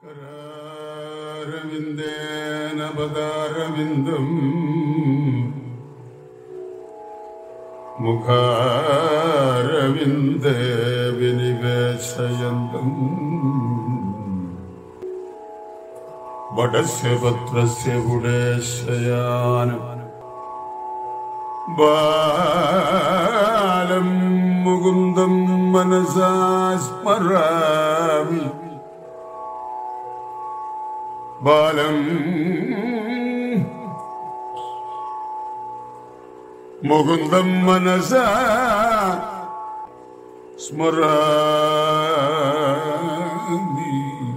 കരാരവിന്ദേന പദാരവിന്ദം മുഖാരവിന്ദേ വിനിവേശയന്തം വടസ്യ പത്രസ്യ ഗുണേശയാനം ബാലം മുകുന്ദം മനസാ സ്മരാമി ബാലം മുകുന്ദം മനസ സ്മരാമി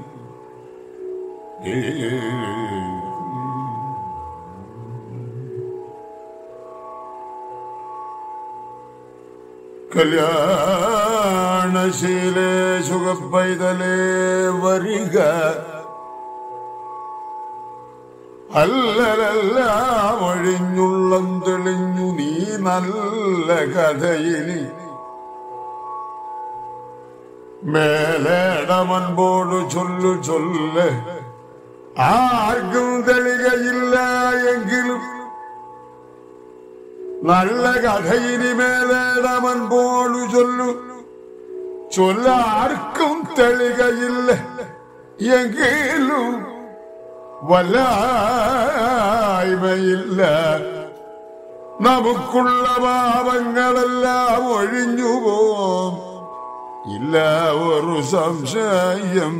കല്യാണശീലേ സുഖപ്പൈതലേ വരിക അല്ലലെല്ലാം ഒഴിഞ്ഞുള്ളം തെളിഞ്ഞു നീ നല്ല കഥയിനി മേലേടമൻപോട് ചൊല്ലു ചൊല്ല് ആർക്കും തെളികയില്ല എങ്കിലും നല്ല കഥയിനി മേലേടമൻപോട് ചൊല്ലു ചൊല്ലാർക്കും തെളികയില്ല എങ്കിലും വല്ലായ്മയില്ല നമുക്കുള്ള പാപങ്ങളെല്ലാം ഒഴിഞ്ഞു പോം ഇല്ല ഒരു സംശയം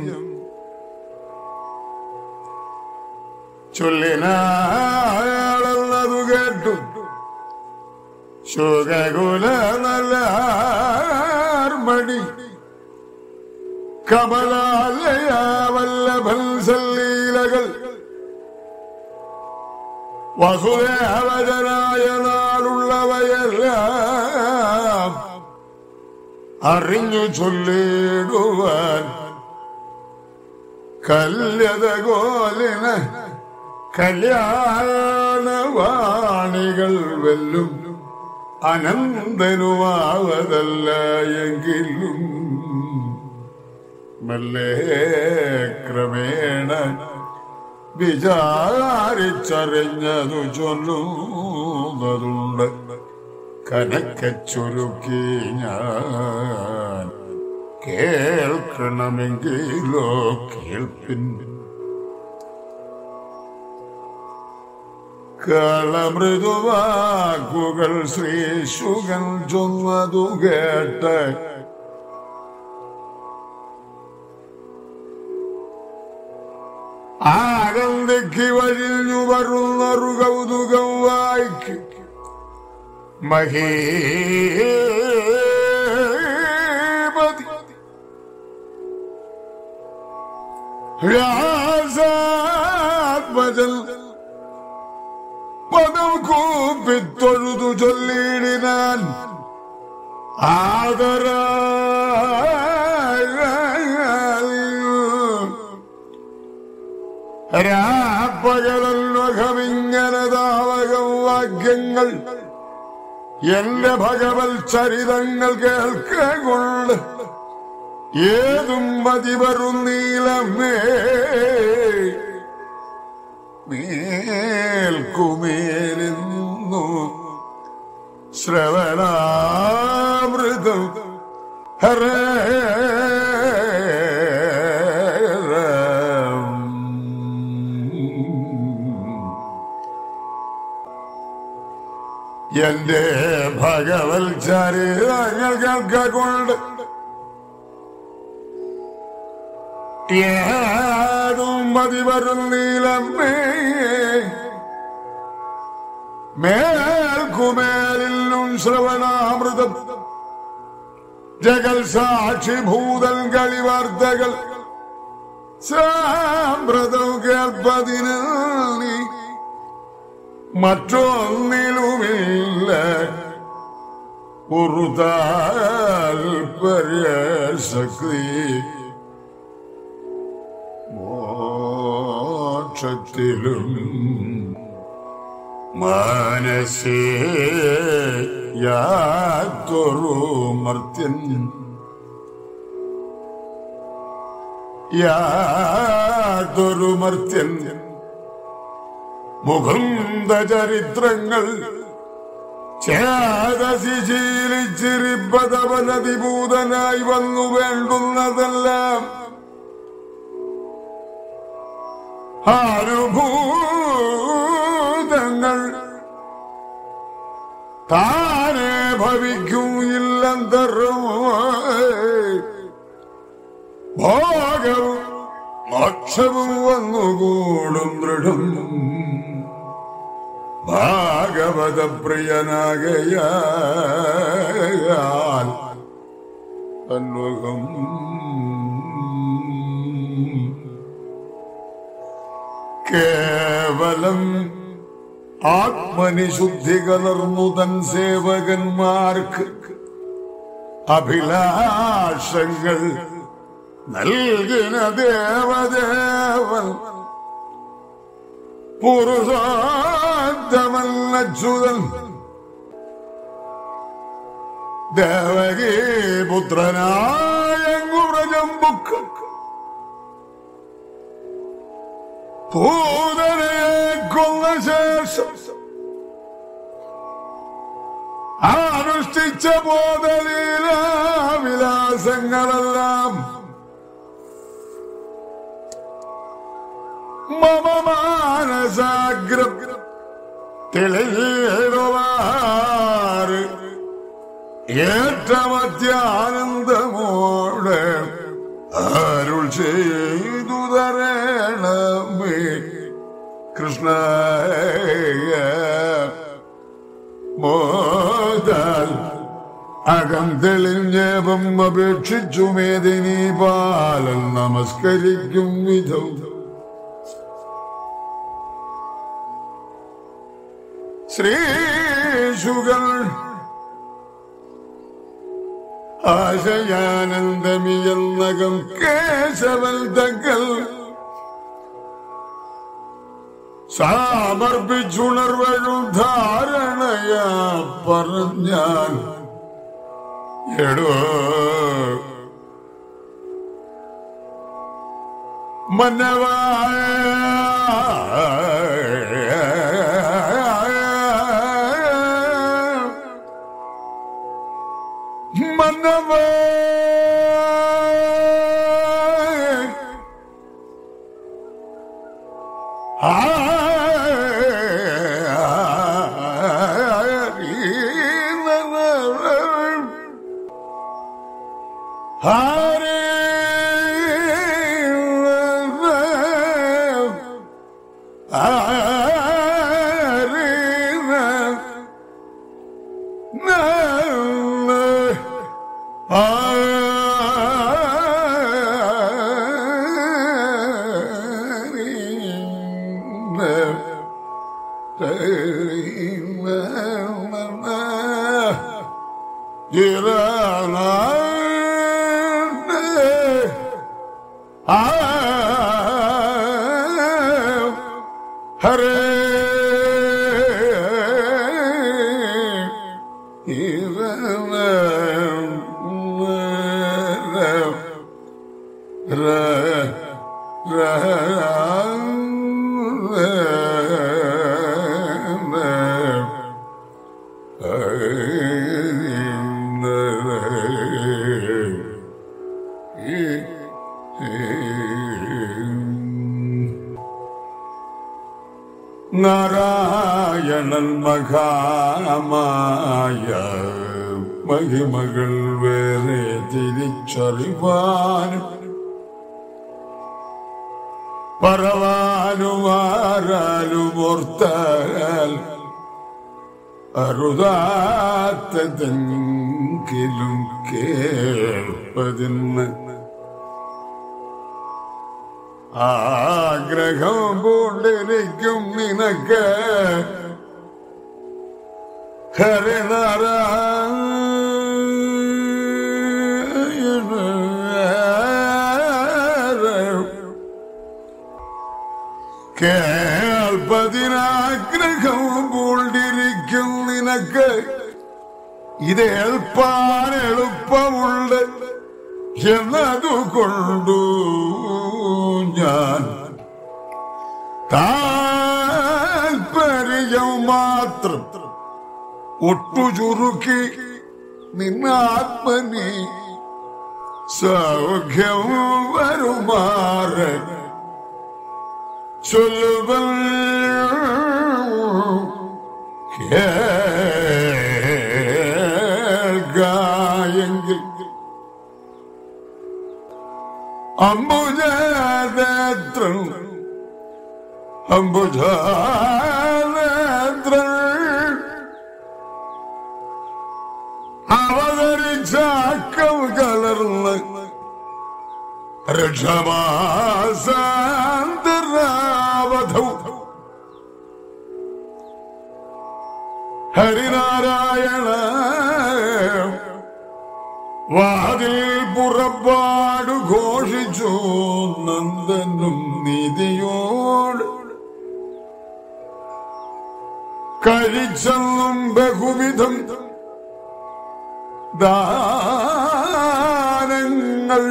ചൊല്ലിനാളെന്നതു കേട്ടു ശുഖകുല നല്ല മണി കമലാലയ വല്ലഭൽ സല്ലീലകൾ വസുദേവജനായ നാളുള്ളവയെല്ലാം അറിഞ്ഞു ചൊല്ലിടുവാൻ കല്യത കോലിന് കല്യാണവാണികൾ വെല്ലും അനന്തനുമാവതല്ല എങ്കിലും മെല്ലെ ക്രമേണ വിചാരിച്ചറിഞ്ഞതു ചൊല്ലുന്നതുണ്ട് കനക്കെ ചുരുക്കി ഞാൻ കേൾക്കണമെങ്കിലോ കേൾപ്പിൻ കളമൃദുവാക്കുകൾ ശ്രീശുകൻ ചൊന്നതു കേട്ട് ആനന്ദിക്ക് വഴിഞ്ഞു വരുന്നറു കൗതുകം വായിക്ക് മഹേപതി രാസാത്മജൽ പദം കൂപ്പിത്തൊഴുതു ചൊല്ലിടിനാൻ ആദര രാപ്പകലന്വഖമിങ്ങനെ താവകം വാക്യങ്ങൾ എന്റെ ഭഗവൽ ചരിതങ്ങൾ കേൾക്കൊണ്ട് ഏതും മതി വരുന്നീലമ്മേ മേൽക്കുമേലിന്നു ശ്രവണാമൃതം എന്റെ ഭഗവൽ ചരിതങ്ങൾ കേൾക്കൊണ്ട് ഏതും മതി വരുന്നീലമ്മേ മേൽക്കുമേലിലും ശ്രവണാമൃതം ജഗൽ സാക്ഷി ഭൂതൽ കളിവാർത്തകൾ സാമ്പ്രതം കേൾപ്പതിന് നീ മറ്റൊന്നിലുമില്ല ഒരു താൽപര്യശക്തി മോക്ഷത്തിലും മനസ്സേ യാതൊരു മർത്യൻ യാതൊരു മർത്യൻ മുകുന്ദ ചരിത്രങ്ങൾ ചേതസി ശീലിച്ചിരിപ്പതവനതിഭൂതനായി വന്നു വേണ്ടുന്നതെല്ലാം അനുഭൂതങ്ങൾ താനെ ഭവിക്കും ഇല്ലന്തറും ഭോഗവും മോക്ഷവും വന്നുകൂടും ദൃഢം ഭാഗവത പ്രിയനാകയാൽ അന്വകം കേവലം ആത്മനിശുദ്ധി കലർന്നു തൻ സേവകന്മാർക്ക് അഭിലാഷങ്ങൾ നൽകിന ദേവദേവൻ പുരുഷോത്തമല്ലച്യുതൻ ദേവകീ പുത്രനായ വ്രജംബുക്ക് പൂതനയെ കൊന്ന ശേഷം അനുഷ്ഠിച്ച ബോധലീലാവിലാസങ്ങളെല്ലാം മമ മാനസാഗ്രം തെളിയിടുവാറ് ഏറ്റമത്യാനന്ദമോടെ അരുൾ ചെയ്തു തരണമേ കൃഷ്ണ മോദാൽ അകം തെളിഞ്ഞേപം അപേക്ഷിച്ചു മേദിനി പാലൻ നമസ്കരിക്കും വിധം ശ്രീശുകൾ ആശയാനന്ദമിയെന്നകം കേശവൽ തങ്കൽ സമർപ്പിച്ചുണർവഴും ധാരണയാ പറഞ്ഞാൽ എടോ മന്നവ മന്നവ ഹരേ നാരായണൻ മഹാമായ മഹിമകൾ വേറെ തിരിച്ചറിവാനും പറവാനും ആരാലും ഓർത്താൽ അറുതാത്തതെങ്കിലും കേൾപ്പതിന്ന് ആഗ്രഹം പൂണ്ടിരിക്കും നിനക്ക് ഹരിനാരായണ കേൾപ്പതിനാഗ്രഹം പൂണ്ടിരിക്കും നിനക്ക് ഇത് ഏൽപ്പാൻ എളുപ്പമുണ്ട് എന്നതുകൊണ്ടു ഞാൻ താൽപര്യം മാത്രം ഒട്ടുചുറുക്കി നിന്നാത്മനി സൗഖ്യം വരുമാറ് ചൊല്ലുവൽ കേൾക്കായെങ്കിൽ അംബുജാതേത്രൻ അംബുജാതേത്രൻ അവതരിച്ചാക്കം കലർന്ന് രക്ഷമാസാന്തരാവധൗ ഹരിനാരായണ വാതിൽ പുറപ്പാട് ഘോഷിച്ചു നന്ദനും നീതിയോട് കഴിച്ചെന്നും ബഹുവിധം ദാനങ്ങൾ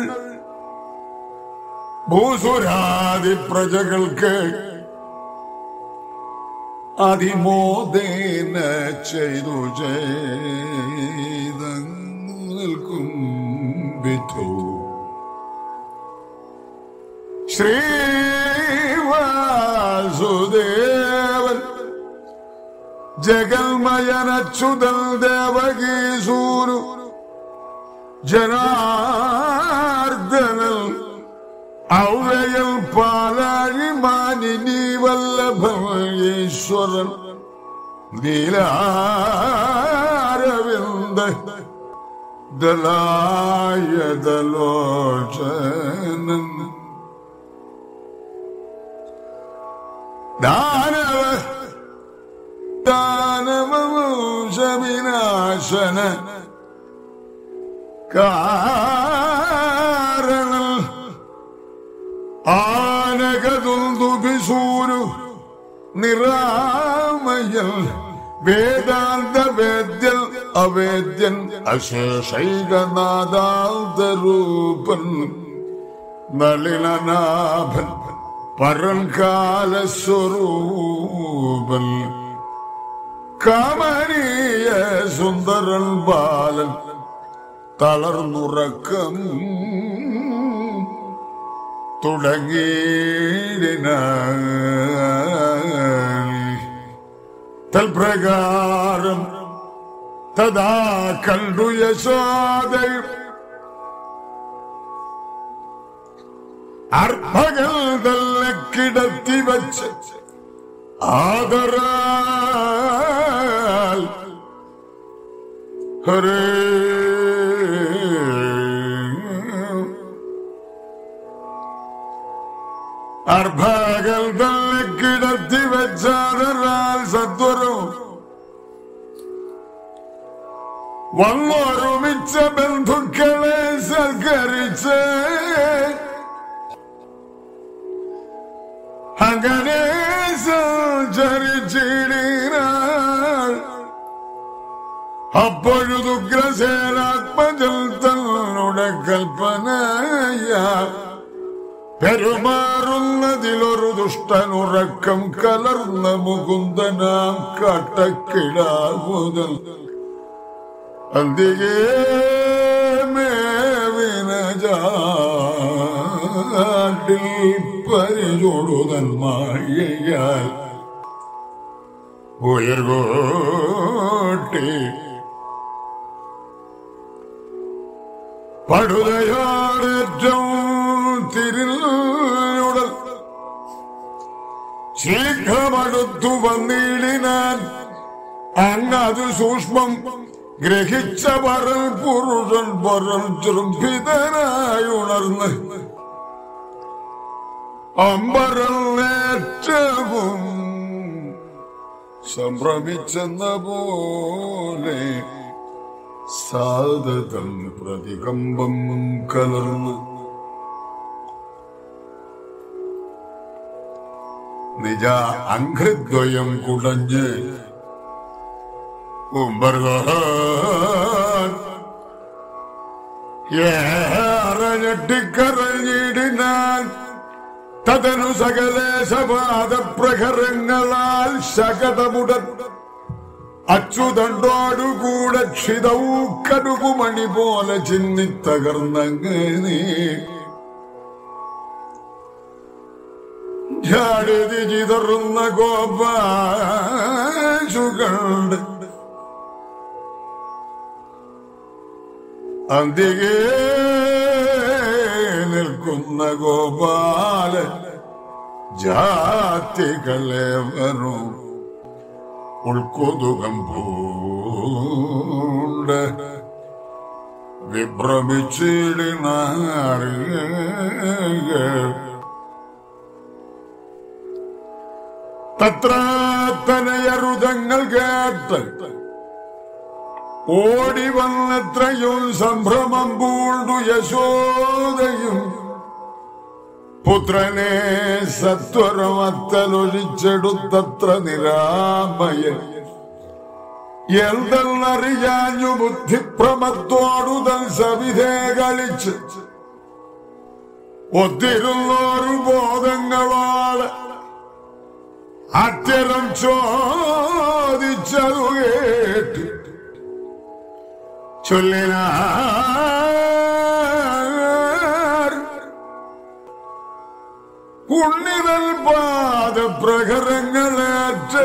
ഭൂസുരാതി പ്രജകൾക്ക് അതിമോദേന ചെയ്തു ചെയ്തങ്ങു നിൽക്കും വിധു ശ്രീവാസുദേവൻ ജഗൽമയനച്യുതൽ ദേവകീസൂരു ജനാർദ്ദനൽ ഔരയൽ പാലാഴി മാനിനി വല്ലഭൻ ഈശ്വരൻ നീലാരവിന്ദ ദലായതലോചനൻ ദാനവ ദാനവംശവിനാശന കാരണം ആനകതുന്തുഭിസൂരു നിറാമയൽ വേദാന്ത വേദ്യൽ അവേദ്യൻ അശേഷൈകനാദാന്തരൂപൻ നളിനനാഭൻ പരൻകാലസ്വരൂപൻ കമനീയ സുന്ദരൻ ബാലൻ തളർന്നുറക്കം തുടങ്ങിയിടിന തൽപ്രകാരം തഥാ കണ്ടു യശോദയും അർഭകൾ തന്നെ കിടത്തി വച്ച് ആദരാൽ ഹരേ അർഭകൾ തന്നെ കിടത്തി വെച്ചാദരാൽ സത്വരം വന്നൊരുമിച്ച ബന്ധുക്കളെ സൽക്കരിച്ച് അങ്ങനെ സഞ്ചരിച്ചിടിനാൾ അപ്പോഴുഗ്രസേനാത്മജൽ തന്നുടെ കൽപ്പനയ പെരുമാറുന്നതിലൊരു ദുഷ്ടനുറക്കം കലർന്ന മുകുന്ദനാം കാട്ടക്കിടാവുതൽ അന്തികേ മേവിനജാട്ടിൽ പരിചോടുതൻ മാഴിയാൽ ഉയർകോട്ടി പടുതയാടേറ്റവും തിരുടൽ ശീഘ്രമടുത്തു വന്നിടിനാൻ അങ്ങത് സൂക്ഷ്മം ഗ്രഹിച്ച പരൽ പുരുഷൻ പരൽ ചൃംഭിതനായി ഉണർന്ന് അമ്പരേറ്റവും സംഭ്രമിച്ചെന്ന പോലെ സാധതം പ്രതികമ്പം കലർന്നു നിജ അംഘ്രിദ്വയം കുടഞ്ഞ് ഉമ്പർഗോൻ ഏറെ ഞെട്ടിക്കരഞ്ഞിടിനാൽ അതനു സകലേശപാദപ്രഹരങ്ങളാൽ ശകടമുടൻ അച്ചുതണ്ടോടുകൂടെ ക്ഷിതൗക്കടുകുമണി പോലെ ചിന്നിത്തകർന്നങ്ങനെ ജാടതി ചിതറുന്ന ഗോപാശുകളുടെ അന്തികേ നിൽക്കുന്ന ഗോപാല ജാതികളെ വരൂ ഉൾക്കൊതുകം പൂണ്ട് വിഭ്രമിച്ചിടിനാറിയ തത്രാത്തനയരുതങ്ങൾ കേട്ട് ഓടി വന്നത്രയും സംഭ്രമം പൂണ്ടു യശോദയും പുത്രനെ സത്വരമത്തലൊഴിച്ചെടുത്തത്ര നിരാമയൻ എന്തെന്നറിയാഞ്ഞു ബുദ്ധിപ്രമത്തോടുതൽ സവിധേ കളിച്ച് ഒത്തിരുന്നോരു ബോധങ്ങളോട് അത്യരം ചോദിച്ചതു കേട്ട് ചൊല്ലിനാർ ഉണ്ണിതൽ പാദപ്രഹരങ്ങളേറ്റ്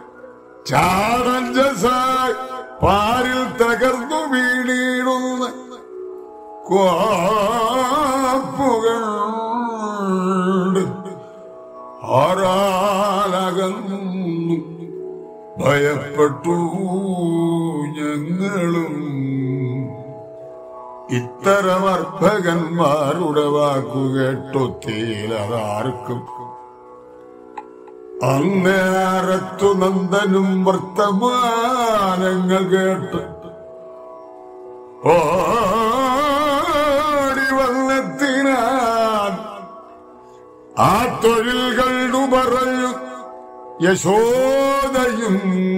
ചാടഞ്ചസായി പാരിൽ തകർന്നു വീണിടുന്ന കോപ്പുകൾ ആരാലകന്നു ഭയപ്പെട്ടു ഞങ്ങളും ഇത്തരം അർഭകന്മാരുടെ വാക്കുകേട്ടൊത്തിയിലതാർക്കും അങ്ങേരത്തു നന്ദനും വർത്തമാനങ്ങൾ കേട്ട് ഓടി വന്നെത്തിനാൻ ആ തൊഴിൽകളു പറഞ്ഞു യശോദയും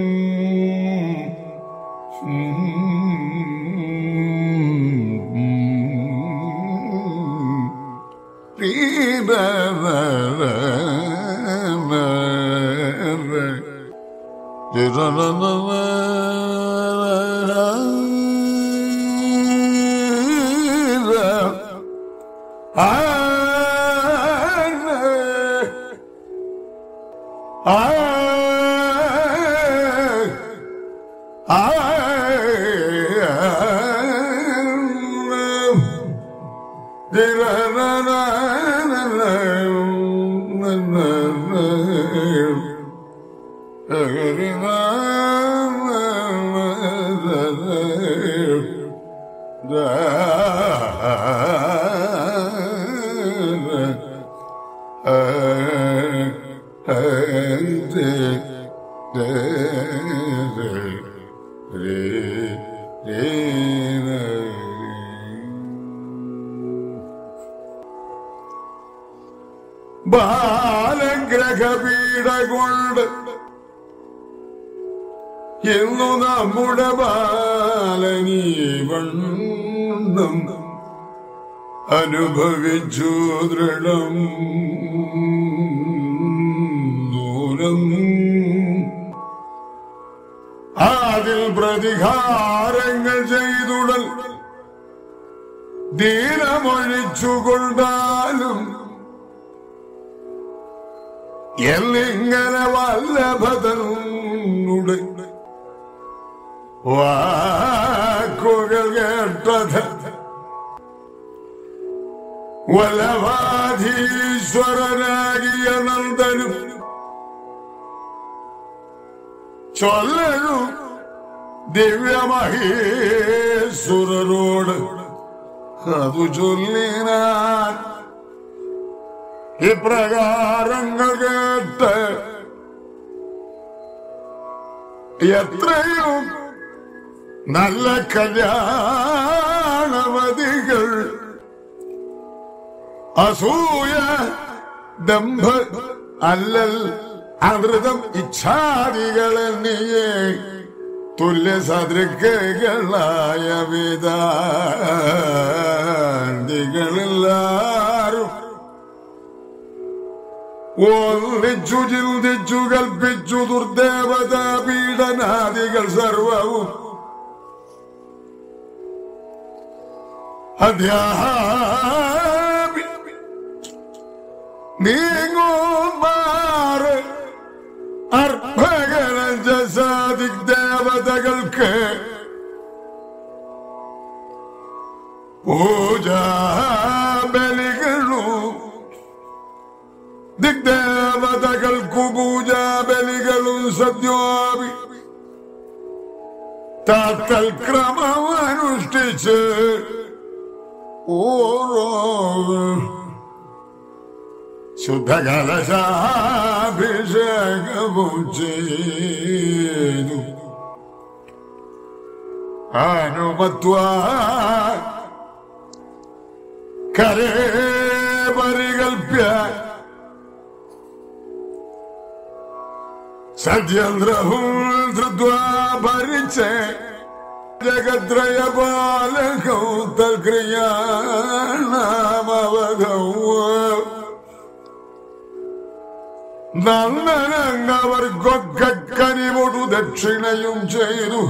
ബാലഗ്രഹപീഠ കൊണ്ട് എന്നു നമ്മുടെ ബാലനീവണ്ണം അനുഭവിച്ചു ദൃഢം ദൂരം അതിൽ പ്രതികാരങ്ങൾ ചെയ്തുടൽ ദീനമൊഴിച്ചുകൊണ്ടാലും എന്നിങ്ങനെ വല്ലഭതനുടെ വാക്കുകൾ കേട്ടത് വലവാധീശ്വരനാകിയ നന്ദനും ചൊല്ലു ദിവ്യമഹേശ്വരരോട് അതു ചൊല്ലിനാൻ ഇപ്രകാരങ്ങൾ കേട്ട് എത്രയും നല്ല കല്യാണവതികൾ അസൂയ ദമ്പ അല്ലൽ അമൃതം ഇച്ഛാദികളെന്നിയേ തുല്യ സദൃക്കുകളായ വിധാന്തികളെല്ലാരും ഒന്നിച്ചു ചിന്തിച്ചു കൽപ്പിച്ചു ദുർദേവതാ പീഡനാദികൾ സർവവും അധ്യാപി നീങ്ങുമാറ് അർഭകരജസാദി ദേവതകൾക്ക് പൂജാബലികളും ദിഗ്ദേവതകൾക്കു പൂജാബലികളും സദ്യോപി താത്തൽ ക്രമമനുഷ്ഠിച്ച് ഓരോ ശുദ്ധകലശാഭിഷേകവും ചെയ്തു അനുമത്വ കരേ പരികൽപ്യ സത്യന്ത്രഹും ധൃത്വാ ഭരിച്ച് ജഗത്രയപാലകൗ തൽക്രിയാണാമവധൗ നന്ദനങ്ങവർക്കൊക്കെ കനിവൊടു ദക്ഷിണയും ചെയ്തു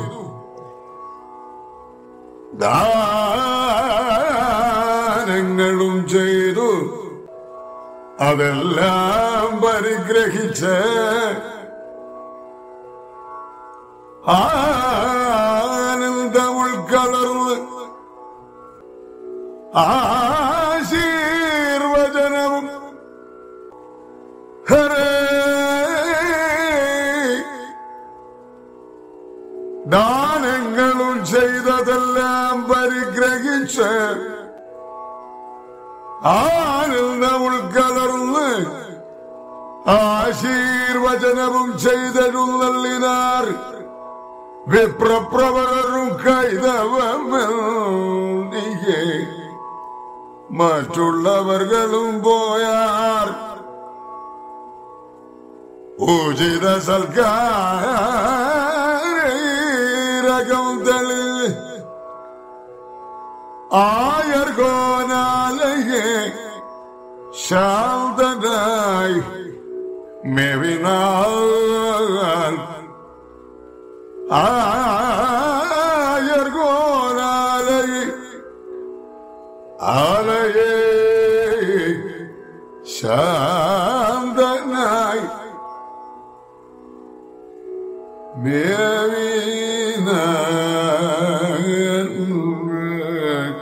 ദാനങ്ങളും ചെയ്തു അതെല്ലാം പരിഗ്രഹിച്ച് ആനന്ദം ഉൾക്കളർന്ന് ആശീർവചനവും ഹരേ ദാനങ്ങളും ചെയ്തതെല്ലാം പരിഗ്രഹിച്ച് ആനന്ദം ഉൾക്കലർന്ന് ആശീർവചനവും ചെയ്തെഴുന്നള്ളിനാർ വിപ്രപ്രവരും കൈതവമെന്നികെ മറ്റുള്ളവർകളും പോയാർ ഉചിത സൽക്കാരം തെളി ആയർകോനാലയെ ശാന്തനായി മെവിനാൽ ആയർകോനാലയെ ആലയെ ശാന്തനായി മേവിന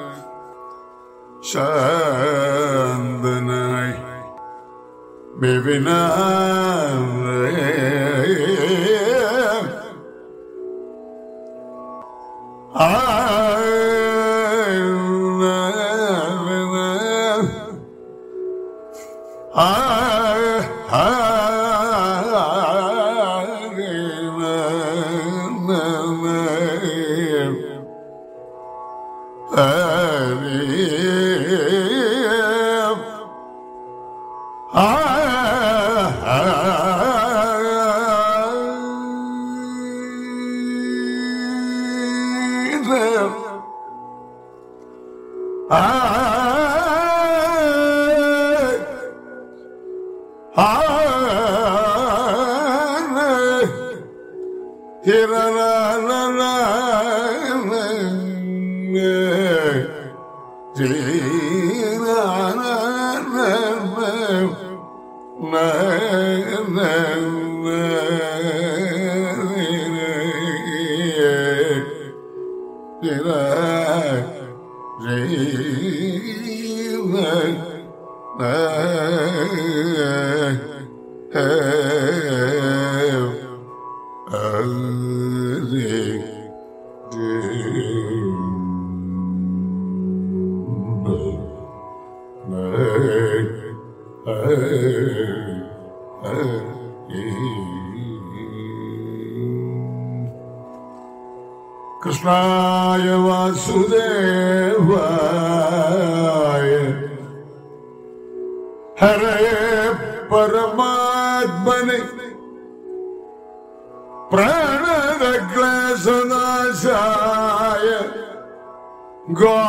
ശാന്തനായി വിപിന കൃഷ്ണായ വാസുദേവായ ഹരേ പരമാത്മനെ പ്രണതക്ലേശനാശായ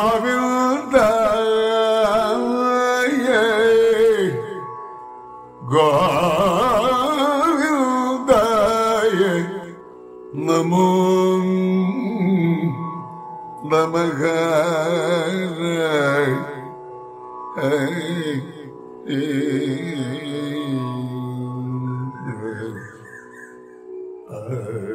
ഗോവിന്ദായ ഗോവിന്ദായ നമോ നമഃ ഏ